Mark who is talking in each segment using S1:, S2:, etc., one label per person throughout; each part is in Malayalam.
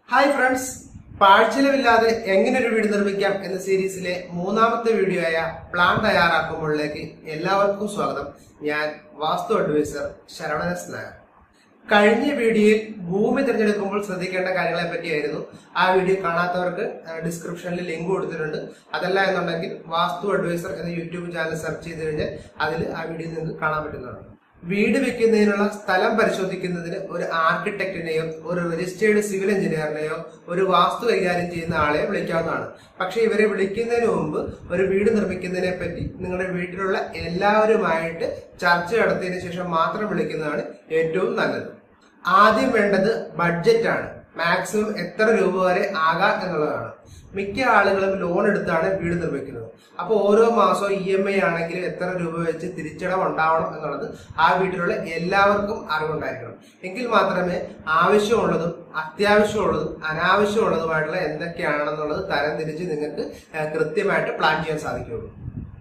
S1: ഹായ് ഫ്രണ്ട്സ് പാഴ്ചിലവില്ലാതെ എങ്ങനെ ഒരു വീട് നിർമ്മിക്കാം എന്ന സീരീസിലെ മൂന്നാമത്തെ വീഡിയോ ആയ പ്ലാൻ തയ്യാറാക്കുമ്പോഴേക്ക് എല്ലാവർക്കും സ്വാഗതം ഞാൻ വാസ്തു അഡ്വൈസർ ശരവണസ് നായർ കഴിഞ്ഞ വീഡിയോയിൽ ഭൂമി തിരഞ്ഞെടുക്കുമ്പോൾ ശ്രദ്ധിക്കേണ്ട കാര്യങ്ങളെ പറ്റിയായിരുന്നു ആ വീഡിയോ കാണാത്തവർക്ക് ഡിസ്ക്രിപ്ഷനിൽ ലിങ്ക് കൊടുത്തിട്ടുണ്ട് അതല്ല എന്നുണ്ടെങ്കിൽ വാസ്തു അഡ്വൈസർ എന്ന യൂട്യൂബ് ചാനൽ സെർച്ച് ചെയ്ത് കഴിഞ്ഞാൽ അതിൽ ആ വീഡിയോ നിങ്ങൾക്ക് കാണാൻ പറ്റുന്നതാണ് വീട് വെക്കുന്നതിനുള്ള സ്ഥലം പരിശോധിക്കുന്നതിന് ഒരു ആർക്കിടെക്റ്റിനെയോ ഒരു രജിസ്റ്റേർഡ് സിവിൽ എഞ്ചിനീയറിനെയോ ഒരു വാസ്തു കൈകാര്യം ചെയ്യുന്ന ആളെ വിളിക്കാവുന്നതാണ് പക്ഷെ ഇവരെ വിളിക്കുന്നതിന് മുമ്പ് ഒരു വീട് നിർമ്മിക്കുന്നതിനെ പറ്റി നിങ്ങളുടെ വീട്ടിലുള്ള എല്ലാവരുമായിട്ട് ചർച്ച നടത്തിയതിനു ശേഷം മാത്രം വിളിക്കുന്നതാണ് ഏറ്റവും നല്ലത് ആദ്യം വേണ്ടത് ബഡ്ജറ്റാണ് മാക്സിമം എത്ര രൂപ വരെ ആകാം എന്നുള്ളതാണ് മിക്ക ആളുകളും ലോൺ എടുത്താണ് വീട് നിർമ്മിക്കുന്നത് അപ്പോൾ ഓരോ മാസവും ഇ എം ഐ ആണെങ്കിലും എത്ര രൂപ വെച്ച് തിരിച്ചടവ് ഉണ്ടാവണം എന്നുള്ളത് ആ വീട്ടിലുള്ള എല്ലാവർക്കും അറിവുണ്ടായിരിക്കണം എങ്കിൽ മാത്രമേ ആവശ്യമുള്ളതും അത്യാവശ്യമുള്ളതും അനാവശ്യമുള്ളതുമായിട്ടുള്ള എന്തൊക്കെയാണെന്നുള്ളത് തരംതിരിച്ച് നിങ്ങൾക്ക് ഏഹ്, കൃത്യമായിട്ട് പ്ലാൻ ചെയ്യാൻ സാധിക്കുകയുള്ളൂ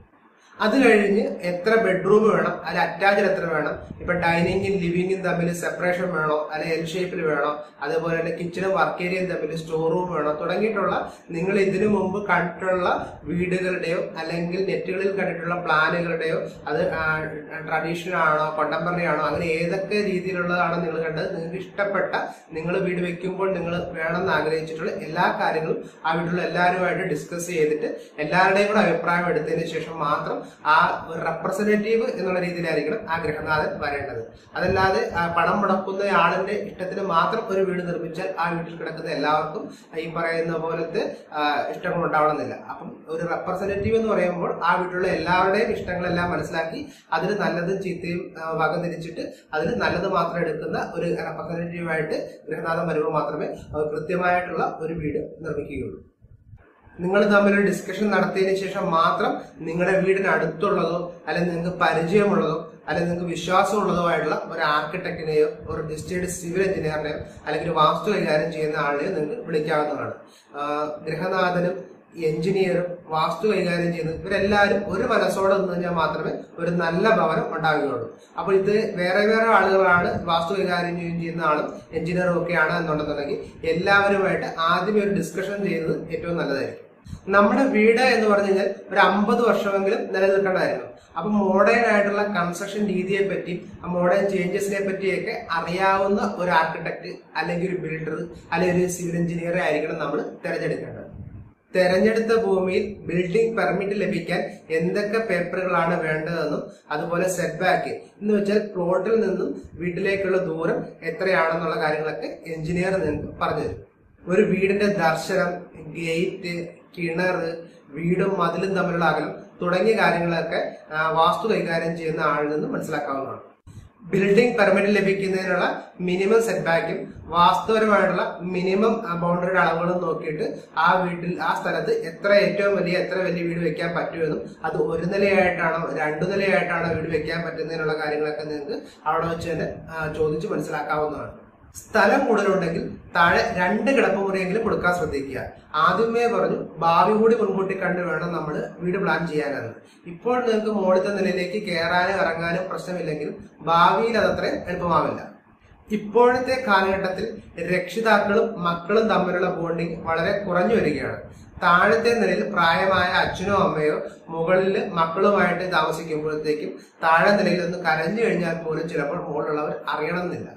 S1: അത് കഴിഞ്ഞ് എത്ര ബെഡ്റൂം വേണം അല്ലെ അറ്റാച്ച്ഡ് എത്ര വേണം ഇപ്പൊ ഡൈനിങ്ങും ലിവിങ്ങും തമ്മിൽ സെപ്പറേഷൻ വേണോ അല്ലെ എൽ ഷേപ്പിൽ വേണോ അതുപോലെ തന്നെ കിച്ചണും വർക്ക് ഏരിയയും തമ്മിൽ സ്റ്റോർ റൂം വേണോ തുടങ്ങിയിട്ടുള്ള നിങ്ങൾ ഇതിനു മുമ്പ് കണ്ടിട്ടുള്ള വീടുകളുടെയോ അല്ലെങ്കിൽ നെറ്റുകളിൽ കണ്ടിട്ടുള്ള പ്ലാനുകളുടെയോ അത് ട്രഡീഷണൽ ആണോ കോണ്ടംപററി ആണോ അങ്ങനെ ഏതൊക്കെ രീതിയിലുള്ളതാണോ നിങ്ങൾ കണ്ടത് നിങ്ങൾക്ക് ഇഷ്ടപ്പെട്ട നിങ്ങൾ വീട് വെക്കുമ്പോൾ നിങ്ങൾ വേണമെന്ന് ആഗ്രഹിച്ചിട്ടുള്ള എല്ലാ കാര്യങ്ങളും ആ വീട്ടിലുള്ള എല്ലാവരുമായിട്ട് ഡിസ്കസ് ചെയ്തിട്ട് എല്ലാവരുടെയും കൂടെ അഭിപ്രായം എടുത്തതിന് ശേഷം മാത്രം ആ ഒരു റെപ്രസെന്റേറ്റീവ് എന്നുള്ള രീതിയിലായിരിക്കണം ആ ഗൃഹനാഥൻ വരേണ്ടത് അതല്ലാതെ ആ പണം മുടക്കുന്ന ആളിന്റെ ഇഷ്ടത്തിന് മാത്രം ഒരു വീട് നിർമ്മിച്ചാൽ ആ വീട്ടിൽ കിടക്കുന്ന എല്ലാവർക്കും ഈ പറയുന്ന പോലത്തെ ആ, ഇഷ്ടങ്ങൾ ഉണ്ടാവണമെന്നില്ല അപ്പം ഒരു റെപ്രസെന്റേറ്റീവ് എന്ന് പറയുമ്പോൾ ആ വീട്ടിലുള്ള എല്ലാവരുടെയും ഇഷ്ടങ്ങളെല്ലാം മനസ്സിലാക്കി അതിന് നല്ലതും ചീത്തയും ആ, വക തിരിച്ചിട്ട് അതിൽ നല്ലത് മാത്രം എടുക്കുന്ന ഒരു റെപ്രസെന്റേറ്റീവ് ആയിട്ട് ഗൃഹനാഥൻ വരുമ്പോൾ മാത്രമേ അത് കൃത്യമായിട്ടുള്ള ഒരു വീട് നിർമ്മിക്കുകയുള്ളൂ നിങ്ങൾ തമ്മിൽ ഒരു ഡിസ്കഷൻ നടത്തിയതിനു ശേഷം മാത്രം നിങ്ങളുടെ വീടിന് അടുത്തുള്ളതോ അല്ലെങ്കിൽ നിങ്ങൾക്ക് പരിചയമുള്ളതോ അല്ലെങ്കിൽ നിങ്ങൾക്ക് വിശ്വാസമുള്ളതോ ആയിട്ടുള്ള ഒരു ആർക്കിടെക്റ്റിനെയോ ഒരു രജിസ്റ്റേർഡ് സിവിൽ എഞ്ചിനീയറിനെയോ അല്ലെങ്കിൽ ഒരു വാസ്തു കൈകാര്യം ചെയ്യുന്ന ആളെയോ നിങ്ങൾക്ക് വിളിക്കാവുന്നതാണ് ആ, ഗൃഹനാഥനും എഞ്ചിനീയറും വാസ്തു കൈകാര്യം ചെയ്യുന്നത് ഇവരെല്ലാവരും ഒരു മനസ്സോടെ നിന്ന് കഴിഞ്ഞാൽ മാത്രമേ ഒരു നല്ല ഭവനം ഉണ്ടാകുകയുള്ളൂ അപ്പോൾ ഇത് വേറെ വേറെ ആളുകളാണ് വാസ്തു കൈകാര്യം ചെയ്യുന്ന ആളും എഞ്ചിനീയറും ഒക്കെയാണ് എന്നുണ്ടെന്നുണ്ടെങ്കിൽ എല്ലാവരുമായിട്ട് ആദ്യമേ ഒരു ഡിസ്കഷൻ ചെയ്യുന്നത് ഏറ്റവും നല്ലതായിരിക്കും നമ്മുടെ വീട് എന്ന് പറഞ്ഞു കഴിഞ്ഞാൽ ഒരു അമ്പത് വർഷമെങ്കിലും നിലനിൽക്കേണ്ടതായിരുന്നു അപ്പൊ മോഡേൺ ആയിട്ടുള്ള കൺസ്ട്രക്ഷൻ രീതിയെ പറ്റി മോഡേൺ ചേഞ്ചസിനെ പറ്റിയൊക്കെ അറിയാവുന്ന ഒരു ആർക്കിടെക്ട് അല്ലെങ്കിൽ ഒരു ബിൽഡർ അല്ലെങ്കിൽ ഒരു സിവിൽ എഞ്ചിനീയറെ ആയിരിക്കണം നമ്മൾ തിരഞ്ഞെടുക്കേണ്ടത് തെരഞ്ഞെടുത്ത ഭൂമിയിൽ ബിൽഡിംഗ് പെർമിറ്റ് ലഭിക്കാൻ എന്തൊക്കെ പേപ്പറുകളാണ് വേണ്ടതെന്നും അതുപോലെ സെറ്റ് ബാക്ക് എന്ന് വെച്ചാൽ പ്ലോട്ടിൽ നിന്നും വീട്ടിലേക്കുള്ള ദൂരം എത്രയാണെന്നുള്ള കാര്യങ്ങളൊക്കെ എഞ്ചിനീയർ നിങ്ങൾക്ക് പറഞ്ഞു തരും ഒരു വീടിന്റെ ദർശനം ഗേറ്റ് കിണർ വീടും മതിലും തമ്മിലുള്ള അകലം തുടങ്ങിയ കാര്യങ്ങളൊക്കെ ആ, വാസ്തു കൈകാര്യം ചെയ്യുന്ന ആളിൽ നിന്ന് മനസ്സിലാക്കാവുന്നതാണ് ബിൽഡിംഗ് പെർമിറ്റ് ലഭിക്കുന്നതിനുള്ള മിനിമം സെറ്റ് ബാക്കും വാസ്തുപരമായിട്ടുള്ള മിനിമം ബൗണ്ടറിയുടെ അളവുകളും നോക്കിയിട്ട് ആ വീട്ടിൽ ആ സ്ഥലത്ത് എത്ര ഏറ്റവും വലിയ എത്ര വലിയ വീട് വെക്കാൻ പറ്റുമെന്നും അത് ഒരു നിലയായിട്ടാണോ രണ്ടു നിലയായിട്ടാണോ വീട് വെക്കാൻ പറ്റുന്നതിനുള്ള കാര്യങ്ങളൊക്കെ നിങ്ങൾക്ക് അവിടെ വെച്ച് തന്നെ ആ, ചോദിച്ച് മനസ്സിലാക്കാവുന്നതാണ് സ്ഥലം കൂടുതലുണ്ടെങ്കിൽ താഴെ രണ്ട് കിടപ്പുമുറിയെങ്കിലും കൊടുക്കാൻ ശ്രദ്ധിക്കുക ആദ്യമേ പറഞ്ഞു ഭാവി കൂടി മുൻകൂട്ടി കണ്ട് വേണം നമ്മൾ വീട് പ്ലാൻ ചെയ്യാനാണ് ഇപ്പോൾ നിങ്ങൾക്ക് മുകളിലത്തെ നിലയിലേക്ക് കയറാനും ഇറങ്ങാനും പ്രശ്നമില്ലെങ്കിലും ഭാവിയിൽ അതത്ര എളുപ്പമാവില്ല ഇപ്പോഴത്തെ കാലഘട്ടത്തിൽ രക്ഷിതാക്കളും മക്കളും തമ്മിലുള്ള ബോണ്ടിങ് വളരെ കുറഞ്ഞു വരികയാണ് താഴത്തെ നിലയിൽ പ്രായമായ അച്ഛനോ അമ്മയോ മുകളിൽ മക്കളുമായിട്ട് താമസിക്കുമ്പോഴത്തേക്കും താഴെ നിലയിൽ ഒന്ന് കരഞ്ഞു കഴിഞ്ഞാൽ പോലും ചിലപ്പോൾ മുകളിലുള്ളവർ അറിയണമെന്നില്ല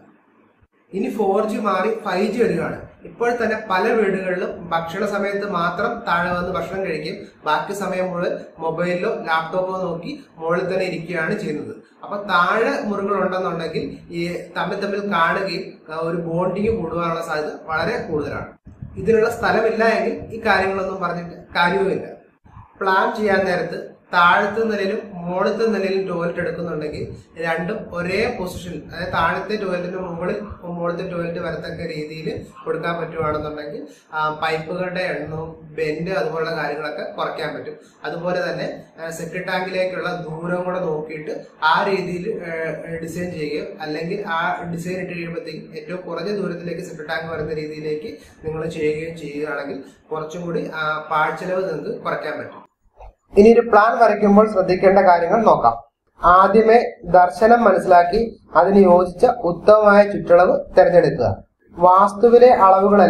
S1: ഇനി ഫോർ ജി മാറി ഫൈവ് ജി വരികയാണ് ഇപ്പോൾ തന്നെ പല വീടുകളിലും ഭക്ഷണ സമയത്ത് മാത്രം താഴെ വന്ന് ഭക്ഷണം കഴിക്കും ബാക്കി സമയം മുഴുവൻ മൊബൈലിലോ ലാപ്ടോപ്പോ നോക്കി മുകളിൽ തന്നെ ഇരിക്കുകയാണ് ചെയ്യുന്നത് അപ്പൊ താഴെ മുറികൾ ഉണ്ടെന്നുണ്ടെങ്കിൽ ഈ തമ്മിൽ തമ്മിൽ കാണുകയും ആ, ഒരു ബോണ്ടിങ് കൂടുവാനുള്ള സാധ്യത വളരെ കൂടുതലാണ് ഇതിനുള്ള സ്ഥലമില്ല എങ്കിൽ ഈ കാര്യങ്ങളൊന്നും പറഞ്ഞിട്ട് കാര്യവുമില്ല പ്ലാൻ ചെയ്യാൻ നേരത്ത് താഴത്തെ നിലയിലും മുകളിലത്തെ നിലയിലും ടോയ്ലറ്റ് എടുക്കുന്നുണ്ടെങ്കിൽ രണ്ടും ഒരേ പൊസിഷനിൽ അതായത് താഴത്തെ ടോയ്ലറ്റിന് മുകളിൽ മുകളിലത്തെ ടോയ്ലറ്റ് വരത്തക്ക രീതിയിൽ കൊടുക്കാൻ പറ്റുവാണെന്നുണ്ടെങ്കിൽ ആ, പൈപ്പുകളുടെ എണ്ണവും ബെൻഡ് അതുപോലുള്ള കാര്യങ്ങളൊക്കെ കുറയ്ക്കാൻ പറ്റും അതുപോലെ തന്നെ സെപ്റ്റി ടാങ്കിലേക്കുള്ള ദൂരം കൂടെ നോക്കിയിട്ട് ആ രീതിയിൽ ഡിസൈൻ ചെയ്യുകയോ അല്ലെങ്കിൽ ആ ഡിസൈൻ ഇട്ട് കഴിയുമ്പോഴത്തേക്കും ഏറ്റവും കുറഞ്ഞ ദൂരത്തിലേക്ക് സെപ്റ്റി ടാങ്ക് വരുന്ന രീതിയിലേക്ക് നിങ്ങൾ ചെയ്യുകയും ചെയ്യുകയാണെങ്കിൽ കുറച്ചും കൂടി ആ, പാഴ്ചെലവ് നിങ്ങൾക്ക് കുറയ്ക്കാൻ പറ്റും ഇനി ഒരു പ്ലാൻ വരയ്ക്കുമ്പോൾ ശ്രദ്ധിക്കേണ്ട കാര്യങ്ങൾ നോക്കാം ആദ്യമേ ദർശനം മനസ്സിലാക്കി അതിന് യോജിച്ച ഉത്തമമായ ചുറ്റളവ് തിരഞ്ഞെടുക്കുക വാസ്തുവിലെ അളവുകളെല്ലാം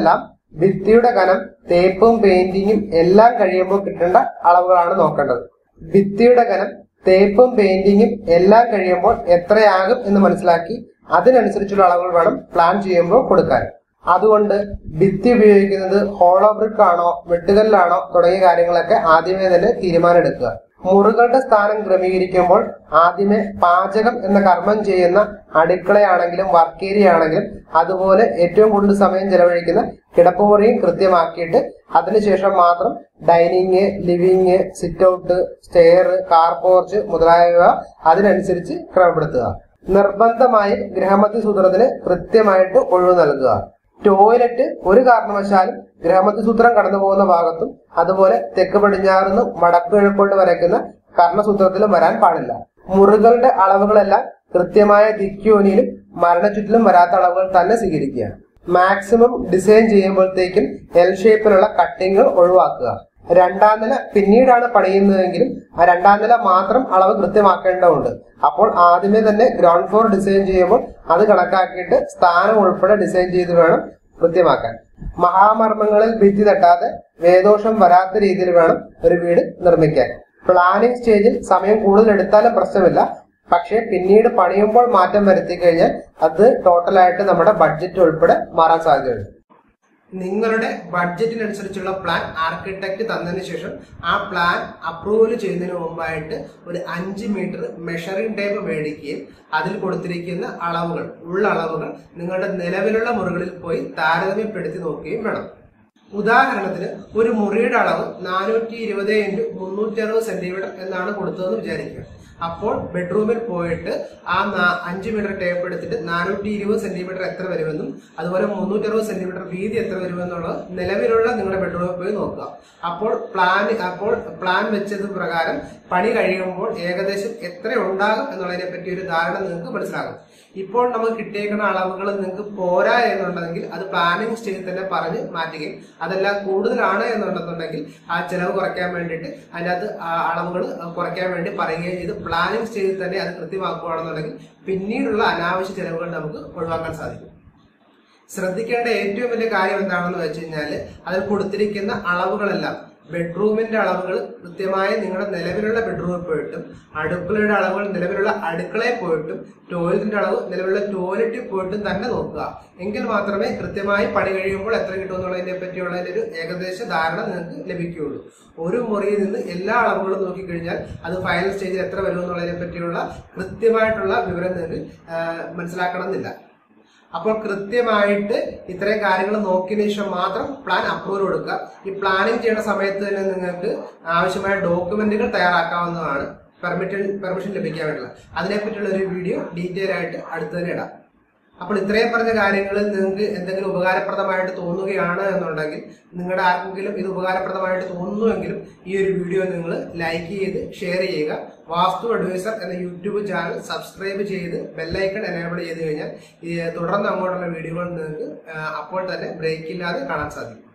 S1: ഭിത്തിയുടെ കനം തേപ്പും പെയിന്റിങ്ങും എല്ലാം കഴിയുമ്പോൾ കിട്ടേണ്ട അളവുകളാണ് നോക്കേണ്ടത് ഭിത്തിയുടെ കനം തേപ്പും പെയിന്റിങ്ങും എല്ലാം കഴിയുമ്പോൾ എത്രയാകും എന്ന് മനസ്സിലാക്കി അതിനനുസരിച്ചുള്ള അളവുകൾ വേണം പ്ലാൻ ചെയ്യുമ്പോൾ കൊടുക്കാൻ അതുകൊണ്ട് ഭിത്തി ഉപയോഗിക്കുന്നത് ഹോളോ ബ്രിക്ക് ആണോ വെട്ടുകല്ലാണോ തുടങ്ങിയ കാര്യങ്ങളൊക്കെ ആദ്യമേ തന്നെ തീരുമാനമെടുക്കുക മുറികളുടെ സ്ഥാനം ക്രമീകരിക്കുമ്പോൾ ആദ്യമേ പാചകം എന്ന കർമ്മം ചെയ്യുന്ന അടുക്കളയാണെങ്കിലും വർക്ക് ഏരിയ ആണെങ്കിലും അതുപോലെ ഏറ്റവും കൂടുതൽ സമയം ചെലവഴിക്കുന്ന കിടപ്പുമുറിയും കൃത്യമാക്കിയിട്ട് അതിനുശേഷം മാത്രം dining living sit out stair car porch മുതലായവ അതിനനുസരിച്ച് ക്രമപ്പെടുത്തുക നിർബന്ധമായും ഗൃഹമധ്യ സൂത്രത്തിന് കൃത്യമായിട്ട് ഒഴിവ് നൽകുക ടോയ്ലറ്റ് ഒരു കാരണവശാലും ഗ്രഹമധ്യ സൂത്രം കടന്നു പോകുന്ന ഭാഗത്തും അതുപോലെ തെക്ക് പടിഞ്ഞാറുനിന്ന് വടക്ക് കിഴക്കോട്ട് വരയ്ക്കുന്ന കർണസൂത്രത്തിലും വരാൻ പാടില്ല മുറികളുടെ അളവുകളെല്ലാം കൃത്യമായ ദിക്യോനിയിലും മരണചുറ്റിലും വരാത്ത അളവുകൾ തന്നെ സ്വീകരിക്കുക മാക്സിമം ഡിസൈൻ ചെയ്യുമ്പോഴത്തേക്കും എൽ ഷേപ്പിലുള്ള കട്ടിങ്ങുകൾ ഒഴിവാക്കുക രണ്ടാം നില പിന്നീടാണ് പണിയുന്നതെങ്കിലും ആ രണ്ടാം നില മാത്രം അളവ് കൃത്യമാക്കേണ്ടതുണ്ട് അപ്പോൾ ആദ്യമേ തന്നെ ഗ്രൗണ്ട് ഫ്ലോർ ഡിസൈൻ ചെയ്യുമ്പോൾ അത് കണക്കാക്കിയിട്ട് സ്ഥാനം ഉൾപ്പെടെ ഡിസൈൻ ചെയ്ത് വേണം കൃത്യമാക്കാൻ മഹാമർമ്മങ്ങളിൽ ഭിത്തി തട്ടാതെ വേദോഷം വരാത്ത രീതിയിൽ വേണം ഒരു വീട് നിർമ്മിക്കാൻ പ്ലാനിംഗ് സ്റ്റേജിൽ സമയം കൂടുതൽ എടുത്താലും പ്രശ്നമില്ല പക്ഷേ പിന്നീട് പണിയുമ്പോൾ മാറ്റം വരുത്തി കഴിഞ്ഞാൽ അത് ടോട്ടലായിട്ട് നമ്മുടെ ബഡ്ജറ്റ് ഉൾപ്പെടെ മാറാൻ സാധ്യതയുണ്ട് നിങ്ങളുടെ ബഡ്ജറ്റിനനുസരിച്ചുള്ള പ്ലാൻ ആർക്കിടെക്ട് തന്നതിന് ശേഷം ആ പ്ലാൻ അപ്രൂവൽ ചെയ്യുന്നതിന് മുമ്പായിട്ട് ഒരു അഞ്ച് മീറ്റർ മെഷറിംഗ് ടേപ്പ് മേടിക്കുകയും അതിൽ കൊടുത്തിരിക്കുന്ന അളവുകൾ ഉള്ള അളവുകൾ നിങ്ങളുടെ നിലവിലുള്ള മുറികളിൽ പോയി താരതമ്യപ്പെടുത്തി നോക്കുകയും വേണം ഉദാഹരണത്തിന് ഒരു മുറിയുടെ അളവ് നാനൂറ്റി ഇരുപത് ഇൻറ്റു മുന്നൂറ്റി അറുപത് സെന്റിമീറ്റർ എന്നാണ് കൊടുത്തതെന്ന് വിചാരിക്കുക അപ്പോൾ ബെഡ്റൂമിൽ പോയിട്ട് ആ നാ- അഞ്ച് മീറ്റർ ടേപ്പ് എടുത്തിട്ട് നാനൂറ്റി ഇരുപത് സെന്റിമീറ്റർ എത്ര വരുമെന്നും അതുപോലെ മുന്നൂറ്റി അറുപത് സെന്റിമീറ്റർ വീതി എത്ര വരുമെന്നുള്ളത് നിലവിലുള്ള നിങ്ങളുടെ ബെഡ്റൂമിൽ പോയി നോക്കുക അപ്പോൾ പ്ലാൻ അപ്പോൾ പ്ലാൻ വെച്ചത് പ്രകാരം പണി കഴിയുമ്പോൾ ഏകദേശം എത്ര ഉണ്ടാകും എന്നുള്ളതിനെ പറ്റി ഒരു ധാരണ നിങ്ങൾക്ക് മനസ്സിലാകും ഇപ്പോൾ നമുക്ക് കിട്ടിയേക്കുന്ന അളവുകൾ നിങ്ങൾക്ക് പോരാ എന്നുണ്ടെങ്കിൽ അത് പ്ലാനിങ് സ്റ്റേജിൽ തന്നെ പറഞ്ഞ് മാറ്റുകയും അതെല്ലാം കൂടുതലാണ് എന്നുണ്ടെന്നുണ്ടെങ്കിൽ ആ ചെലവ് കുറയ്ക്കാൻ വേണ്ടിയിട്ട് അതിനകത്ത് ആ അളവുകൾ കുറയ്ക്കാൻ വേണ്ടി പറയുകയും ചെയ്ത് പ്ലാനിങ് സ്റ്റേജിൽ തന്നെ അത് കൃത്യമാക്കുകയാണെന്നുണ്ടെങ്കിൽ പിന്നീടുള്ള അനാവശ്യ ചെലവുകൾ നമുക്ക് ഒഴിവാക്കാൻ സാധിക്കും ശ്രദ്ധിക്കേണ്ട ഏറ്റവും വലിയ കാര്യം എന്താണെന്ന് വെച്ച് കഴിഞ്ഞാൽ അതിൽ കൊടുത്തിരിക്കുന്ന അളവുകളെല്ലാം ബെഡ്റൂമിന്റെ അളവുകൾ കൃത്യമായി നിങ്ങളുടെ നിലവിലുള്ള ബെഡ്റൂമിൽ പോയിട്ടും അടുക്കളയുടെ അളവുകൾ നിലവിലുള്ള അടുക്കളയിൽ പോയിട്ടും ടോയ്ലറ്റിന്റെ അളവ് നിലവിലുള്ള ടോയ്ലറ്റിൽ പോയിട്ടും തന്നെ നോക്കുക എങ്കിൽ മാത്രമേ കൃത്യമായി പണി കഴിയുമ്പോൾ എത്ര കിട്ടുമെന്നുള്ളതിനെ പറ്റിയുള്ളതിന്റെ ഒരു ഏകദേശ ധാരണ നിങ്ങൾക്ക് ലഭിക്കുകയുള്ളൂ ഒരു മുറിയിൽ നിന്ന് എല്ലാ അളവുകളും നോക്കിക്കഴിഞ്ഞാൽ അത് ഫൈനൽ സ്റ്റേജിൽ എത്ര വരുമെന്നുള്ളതിനെ പറ്റിയുള്ള കൃത്യമായിട്ടുള്ള വിവരം നിങ്ങൾക്ക് ആ, മനസ്സിലാക്കണമെന്നില്ല അപ്പോൾ കൃത്യമായിട്ട് ഇത്രയും കാര്യങ്ങൾ നോക്കിയതിനു ശേഷം മാത്രം പ്ലാൻ അപ്രൂവൽ കൊടുക്കുക ഈ പ്ലാനിങ് ചെയ്യുന്ന സമയത്ത് തന്നെ നിങ്ങൾക്ക് ആവശ്യമായ ഡോക്യുമെന്റുകൾ തയ്യാറാക്കാവുന്നതാണ് പെർമിഷൻ പെർമിഷൻ ലഭിക്കാൻ വേണ്ടിയുള്ള അതിനെപ്പറ്റിയുള്ള ഒരു വീഡിയോ ഡീറ്റെയിൽ ആയിട്ട് അടുത്ത് തന്നെ ഇടാം അപ്പോൾ ഇത്രയും പറഞ്ഞ കാര്യങ്ങൾ നിങ്ങൾക്ക് എന്തെങ്കിലും ഉപകാരപ്രദമായിട്ട് തോന്നുകയാണ് എന്നുണ്ടെങ്കിൽ നിങ്ങളുടെ ആർക്കെങ്കിലും ഇത് ഉപകാരപ്രദമായിട്ട് തോന്നുന്നുവെങ്കിലും ഈ ഒരു വീഡിയോ നിങ്ങൾ ലൈക്ക് ചെയ്ത് ഷെയർ ചെയ്യുക വാസ്തു അഡ്വൈസർ എന്ന യൂട്യൂബ് ചാനൽ സബ്സ്ക്രൈബ് ചെയ്ത് ബെല്ലൈക്കൺ എനേബിൾ ചെയ്ത് കഴിഞ്ഞാൽ ഈ തുടർന്ന് അങ്ങോട്ടുള്ള വീഡിയോകൾ നിങ്ങൾക്ക് ആ, അപ്പോൾ തന്നെ ബ്രേക്ക് ഇല്ലാതെ കാണാൻ സാധിക്കും